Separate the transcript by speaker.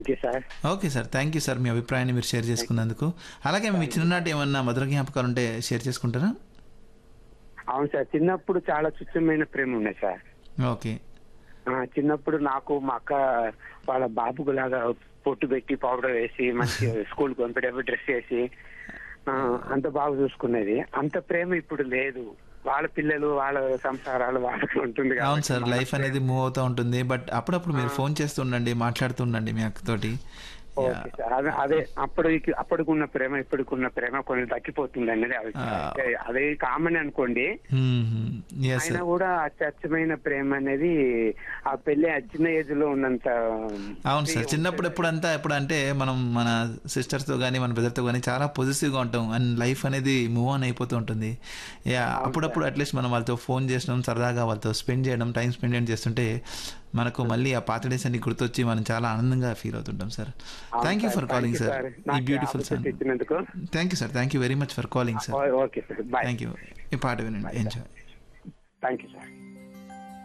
Speaker 1: Okay sir
Speaker 2: okay sir thank you sir మీ అభిప్రాయాన్ని మీరు షేర్ చేసుకున్నందుకు అలాగే మీ చిన్ననాటి ఏమన్నా మధుర జ్ఞాపకాలు ఉంటే షేర్ చేసుకుంటారా
Speaker 1: అవును సార్ చిన్నప్పుడు చాలా చుచ్చమైన ప్రేమ ఉన్నాయి సార్
Speaker 2: ఓకే
Speaker 1: ఆ, చిన్నప్పుడు నాకు మా అక్క వాళ్ళ బాబుకు లాగా పొట్టు పెట్టి పౌడర్ వేసి మంచి స్కూల్ పంపేటప్పుడు డ్రెస్ వేసి ఆ, అంత బాగా చూసుకునేది అంత ప్రేమ ఇప్పుడు లేదు వాళ్ళ పిల్లలు వాళ్ళ సంసారాలు వాళ్ళకి ఉంటుంది
Speaker 2: అవును
Speaker 1: కాబట్టి
Speaker 2: సార్
Speaker 1: మన
Speaker 2: లైఫ్ అనేది మూవ్ అవుతూ ఉంటుంది బట్ అప్పుడప్పుడు మీరు ఫోన్ చేస్తూ ఉండండి మాట్లాడుతూ ఉండండి మీ అక్కతోటి
Speaker 1: ఓకే సార్ అదే అదే అప్పుడు అప్పటికున్న ప్రేమ ఇప్పటికున్న ప్రేమ కొన్ని తగ్గిపోతుంది అనేది అభిప్రాయం. అంటే అదే కామన్ అనుకోండి
Speaker 2: ఎస్
Speaker 1: అయినా కూడా అత్యచ్చమైన ప్రేమ అనేది ఆ పెళ్లి ఆ చిన్న ఏజ్ లో ఉన్నంత
Speaker 2: అవును సార్ చిన్నప్పుడు ఎప్పుడంతా ఎప్పుడు అంటే మనం మన సిస్టర్స్తో కానీ మన బ్రదర్తో కానీ చాలా పొజిటివ్గా ఉంటాం అండ్ లైఫ్ అనేది మూవ్ ఆన్ అయిపోతూ ఉంటుంది యా అప్పుడప్పుడు అట్లీస్ట్ మనం వాళ్ళతో ఫోన్ చేసడం సరదాగా వాళ్ళతో స్పెండ్ చేయడం టైం స్పెండ్ చేస్తుంటే మనకు మళ్ళీ ఆ పాత డేస్ అన్ని గుర్తొచ్చి మనం చాలా ఆనందంగా ఫీల్ అవుతుంటాం sir thank you for calling sir ఈ బ్యూటిఫుల్ సార్
Speaker 1: ఇచ్చినందుకు
Speaker 2: thank you sir thank you very much for calling sir
Speaker 1: okay sir bye
Speaker 2: thank you ఈ పాట వినండి ఎంజాయ్
Speaker 1: థ్యాంక్ యూ సార్